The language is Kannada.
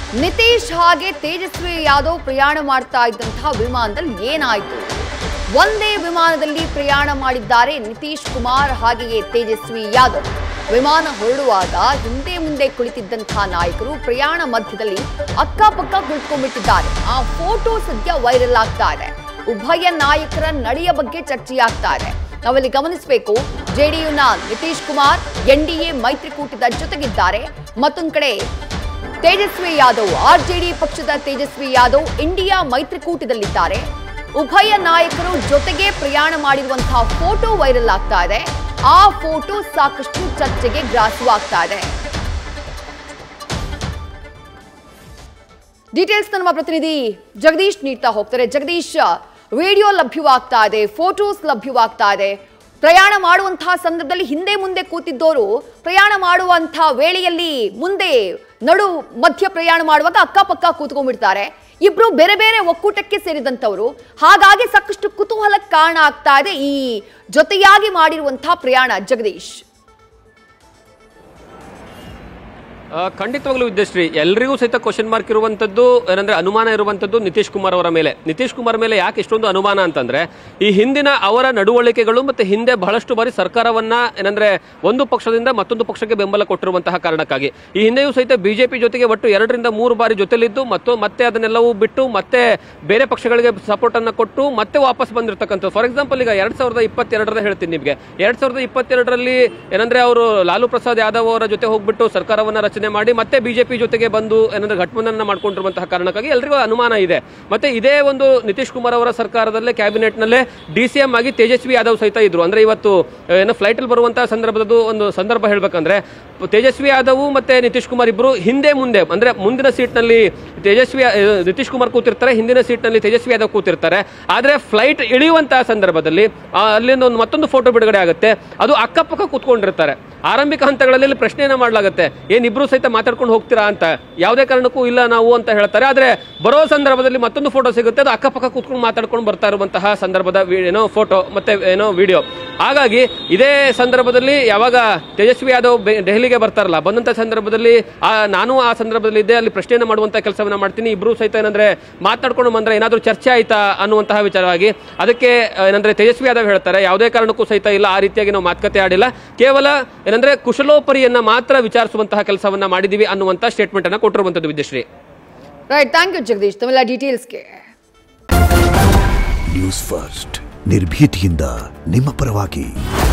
ನಿತೀಶ್ ಹಾಗೆ ತೇಜಸ್ವಿ ಯಾದವ್ ಪ್ರಯಾಣ ಮಾಡ್ತಾ ಇದ್ದಂತಹ ವಿಮಾನದಲ್ಲಿ ಏನಾಯ್ತು ಒಂದೇ ವಿಮಾನದಲ್ಲಿ ಪ್ರಯಾಣ ಮಾಡಿದ್ದಾರೆ ನಿತೀಶ್ ಕುಮಾರ್ ಹಾಗೆಯೇ ತೇಜಸ್ವಿ ಯಾದವ್ ವಿಮಾನ ಹೊರಡುವಾಗ ಹಿಂದೆ ಮುಂದೆ ಕುಳಿತಿದ್ದಂತಹ ನಾಯಕರು ಪ್ರಯಾಣ ಮಧ್ಯದಲ್ಲಿ ಅಕ್ಕಪಕ್ಕ ಕುಳಿತುಕೊಂಡ್ಬಿಟ್ಟಿದ್ದಾರೆ ಆ ಫೋಟೋ ಸದ್ಯ ವೈರಲ್ ಆಗ್ತಾ ಇದೆ ಉಭಯ ನಾಯಕರ ನಡೆಯ ಬಗ್ಗೆ ಚರ್ಚೆಯಾಗ್ತಾ ಇದೆ ನಾವಲ್ಲಿ ಗಮನಿಸಬೇಕು ಜೆಡಿಯುನ ನಿತೀಶ್ ಕುಮಾರ್ ಎನ್ಡಿಎ ಮೈತ್ರಿಕೂಟದ ಜೊತೆಗಿದ್ದಾರೆ ಮತ್ತೊಂದು ಕಡೆ ತೇಜಸ್ವಿ ಯಾದವ್ ಆರ್ಜೆಡಿ ಪಕ್ಷದ ತೇಜಸ್ವಿ ಯಾದವ್ ಇಂಡಿಯಾ ಮೈತ್ರಿಕೂಟದಲ್ಲಿದ್ದಾರೆ ಉಭಯ ನಾಯಕರು ಜೊತೆಗೆ ಪ್ರಯಾಣ ಮಾಡಿರುವಂತಹ ಫೋಟೋ ವೈರಲ್ ಆಗ್ತಾ ಇದೆ ಆ ಫೋಟೋ ಸಾಕಷ್ಟು ಚರ್ಚೆಗೆ ಗ್ರಾಸವಾಗ್ತಾ ಇದೆ ಡೀಟೇಲ್ಸ್ ನಮ್ಮ ಪ್ರತಿನಿಧಿ ಜಗದೀಶ್ ನೀಡ್ತಾ ಹೋಗ್ತಾರೆ ಜಗದೀಶ್ ವಿಡಿಯೋ ಲಭ್ಯವಾಗ್ತಾ ಇದೆ ಫೋಟೋಸ್ ಲಭ್ಯವಾಗ್ತಾ ಇದೆ ಪ್ರಯಾಣ ಮಾಡುವಂತಹ ಸಂದರ್ಭದಲ್ಲಿ ಹಿಂದೆ ಮುಂದೆ ಕೂತಿದ್ದವರು ಪ್ರಯಾಣ ಮಾಡುವಂತಹ ವೇಳೆಯಲ್ಲಿ ಮುಂದೆ ನಡು ಮಧ್ಯ ಪ್ರಯಾಣ ಮಾಡುವಾಗ ಅಕ್ಕಪಕ್ಕ ಕೂತ್ಕೊಂಡ್ಬಿಡ್ತಾರೆ ಇಬ್ರು ಬೇರೆ ಬೇರೆ ಒಕ್ಕೂಟಕ್ಕೆ ಸೇರಿದಂಥವ್ರು ಹಾಗಾಗಿ ಸಾಕಷ್ಟು ಕುತೂಹಲಕ್ಕೆ ಕಾರಣ ಆಗ್ತಾ ಇದೆ ಈ ಜೊತೆಯಾಗಿ ಮಾಡಿರುವಂತಹ ಪ್ರಯಾಣ ಜಗದೀಶ್ ಆ, ಖಂಡಿತವಾಗ್ಲೂ ವಿದ್ಯಶ್ರೀ ಎಲ್ರಿಗೂ ಸಹಿತ ಕ್ವಶನ್ ಮಾರ್ಕ್ ಇರುವಂತದ್ದು ಏನಂದ್ರೆ ಅನುಮಾನ ಇರುವಂತದ್ದು ನಿತೀಶ್ ಕುಮಾರ್ ಅವರ ಮೇಲೆ ನಿತೀಶ್ ಕುಮಾರ್ ಮೇಲೆ ಯಾಕೆ ಇಷ್ಟೊಂದು ಅನುಮಾನ ಅಂತಂದ್ರೆ ಈ ಹಿಂದಿನ ಅವರ ನಡವಳಿಕೆಗಳು ಮತ್ತೆ ಹಿಂದೆ ಬಹಳಷ್ಟು ಬಾರಿ ಸರ್ಕಾರವನ್ನ ಏನಂದ್ರೆ ಒಂದು ಪಕ್ಷದಿಂದ ಮತ್ತೊಂದು ಪಕ್ಷಕ್ಕೆ ಬೆಂಬಲ ಕೊಟ್ಟಿರುವಂತಹ ಕಾರಣಕ್ಕಾಗಿ ಈ ಹಿಂದೆಯೂ ಸಹಿತ ಬಿಜೆಪಿ ಜೊತೆಗೆ ಒಟ್ಟು ಎರಡರಿಂದ ಮೂರು ಬಾರಿ ಜೊತೆಲಿದ್ದು ಮತ್ತು ಮತ್ತೆ ಅದನ್ನೆಲ್ಲವೂ ಬಿಟ್ಟು ಮತ್ತೆ ಬೇರೆ ಪಕ್ಷಗಳಿಗೆ ಸಪೋರ್ಟ್ ಅನ್ನ ಕೊಟ್ಟು ಮತ್ತೆ ವಾಪಸ್ ಬಂದಿರತಕ್ಕಂಥ ಫಾರ್ ಎಕ್ಸಾಂಪಲ್ ಈಗ ಎರಡ್ ಸಾವಿರದ ಇಪ್ಪತ್ತೆರಡರ ಹೇಳ್ತೀನಿ ನಿಮಗೆ ಎರಡ್ ಸಾವಿರದ ಇಪ್ಪತ್ತೆರಡರಲ್ಲಿ ಏನಂದ್ರೆ ಅವರು ಲಾಲು ಪ್ರಸಾದ್ ಯಾದವ್ ಅವರ ಜೊತೆ ಹೋಗ್ಬಿಟ್ಟು ಸರ್ಕಾರವನ್ನ ರಚನೆ ಮಾಡಿ ಮತ್ತೆ ಬಿಜೆಪಿ ಜೊತೆಗೆ ಬಂದು ಏನಂದ್ರೆ ಘಟಬಂಧನ ಮಾಡ್ಕೊಂಡಿರುವಂತಹ ಕಾರಣಕ್ಕಾಗಿ ಎಲ್ರಿಗೂ ಅನುಮಾನ ಇದೆ ಮತ್ತೆ ಇದೇ ಒಂದು ನಿತೀಶ್ ಕುಮಾರ್ ಅವರ ಸರ್ಕಾರದಲ್ಲೇ ಕ್ಯಾಬಿನೆಟ್ ನಲ್ಲೇ ಡಿ ಸಿ ಎಂ ಆಗಿ ತೇಜಸ್ವಿ ಯಾದವ್ ಸಹಿತ ಇದ್ರು ಅಂದ್ರೆ ಇವತ್ತು ಏನು ಫ್ಲೈಟ್ ಅಲ್ಲಿ ಬರುವಂತಹ ಸಂದರ್ಭದ್ದು ಒಂದು ಸಂದರ್ಭ ಹೇಳ್ಬೇಕಂದ್ರೆ ತೇಜಸ್ವಿ ಯಾದವ್ ಮತ್ತೆ ನಿತೀಶ್ ಕುಮಾರ್ ಇಬ್ರು ಹಿಂದೆ ಮುಂದೆ ಅಂದ್ರೆ ಮುಂದಿನ ಸೀಟ್ ನಲ್ಲಿ ತೇಜಸ್ವಿ ಆ, ನಿತೀಶ್ ಕುಮಾರ್ ಕೂತಿರ್ತಾರೆ ಹಿಂದಿನ ಸೀಟ್ ನಲ್ಲಿ ತೇಜಸ್ವಿ ಯಾದವ್ ಕೂತಿರ್ತಾರೆ ಆದ್ರೆ ಫ್ಲೈಟ್ ಇಳಿಯುವಂತಹ ಸಂದರ್ಭದಲ್ಲಿ ಆ, ಅಲ್ಲಿಂದ ಒಂದು ಮತ್ತೊಂದು ಫೋಟೋ ಬಿಡುಗಡೆ ಆಗುತ್ತೆ ಅದು ಅಕ್ಕಪಕ್ಕ ಕೂತ್ಕೊಂಡಿರ್ತಾರೆ ಆರಂಭಿಕ ಹಂತಗಳಲ್ಲಿ ಇಲ್ಲಿ ಪ್ರಶ್ನೆಯನ್ನ ಮಾಡಲಾಗುತ್ತೆ ಏನ್ ಇಬ್ರು ಸಹಿತ ಮಾತಾಡ್ಕೊಂಡು ಹೋಗ್ತೀರಾ ಅಂತ ಯಾವುದೇ ಕಾರಣಕ್ಕೂ ಇಲ್ಲ ನಾವು ಅಂತ ಹೇಳ್ತಾರೆ ಆದ್ರೆ ಬರೋ ಸಂದರ್ಭದಲ್ಲಿ ಮತ್ತೊಂದು ಫೋಟೋ ಸಿಗುತ್ತೆ ಅದು ಅಕ್ಕಪಕ್ಕ ಕೂತ್ಕೊಂಡು ಮಾತಾಡ್ಕೊಂಡು ಬರ್ತಾ ಇರುವಂತಹ ಸಂದರ್ಭದ ವಿ- ಏನೋ ಫೋಟೋ ಮತ್ತೆ ಏನೋ ವಿಡಿಯೋ ಹಾಗಾಗಿ ಇದೇ ಸಂದರ್ಭದಲ್ಲಿ ಯಾವಾಗ ತೇಜಸ್ವಿ ಯಾದವ್ ಬೆ- ದೆಹಲಿಗೆ ಬರ್ತಾರಲ್ಲ ಬಂದಂತ ಸಂದರ್ಭದಲ್ಲಿ ಆ ನಾನು ಆ ಸಂದರ್ಭದಲ್ಲಿ ಇದ್ದೆ ಅಲ್ಲಿ ಪ್ರಶ್ನೆಯನ್ನು ಮಾಡುವಂತ ಕೆಲಸವನ್ನ ಮಾಡ್ತೀನಿ ಇಬ್ರು ಸಹಿತ ಏನಂದ್ರೆ ಮಾತಾಡ್ಕೊಂಡು ಬಂದ್ರೆ ಏನಾದ್ರೂ ಚರ್ಚೆ ಆಯ್ತಾ ಅನ್ನುವಂತಹ ವಿಚಾರವಾಗಿ ಅದಕ್ಕೆ ಆ, ಏನಂದ್ರೆ ತೇಜಸ್ವಿ ಯಾದವ್ ಹೇಳ್ತಾರೆ ಯಾವುದೇ ಕಾರಣಕ್ಕೂ ಸಹಿತ ಇಲ್ಲ ಆ ರೀತಿಯಾಗಿ ನಾವು ಮಾತುಕತೆ ಆಡಿಲ್ಲ ಕೇವಲ ಏನಂದ್ರೆ ಕುಶಲೋಪರಿಯನ್ನ ಮಾತ್ರ ವಿಚಾರಿಸುವಂತಹ ಕೆಲಸವನ್ನ ಮಾಡಿದೀವಿ ಅನ್ನುವಂತ ಸ್ಟೇಟ್ಮೆಂಟ್ ಅನ್ನ ಕೊಟ್ಟಿರುವಂತದ್ದು Vidyashri right thank you Jagadish ತಮ್ಮೆಲ್ಲ ಡೀಟೇಲ್ಸ್ಗೆ ನ್ಯೂಸ್ ಫಸ್ಟ್ ನಿರ್ಭೀತಿಯಿಂದ ನಿಮ್ಮ ಪರವಾಗಿ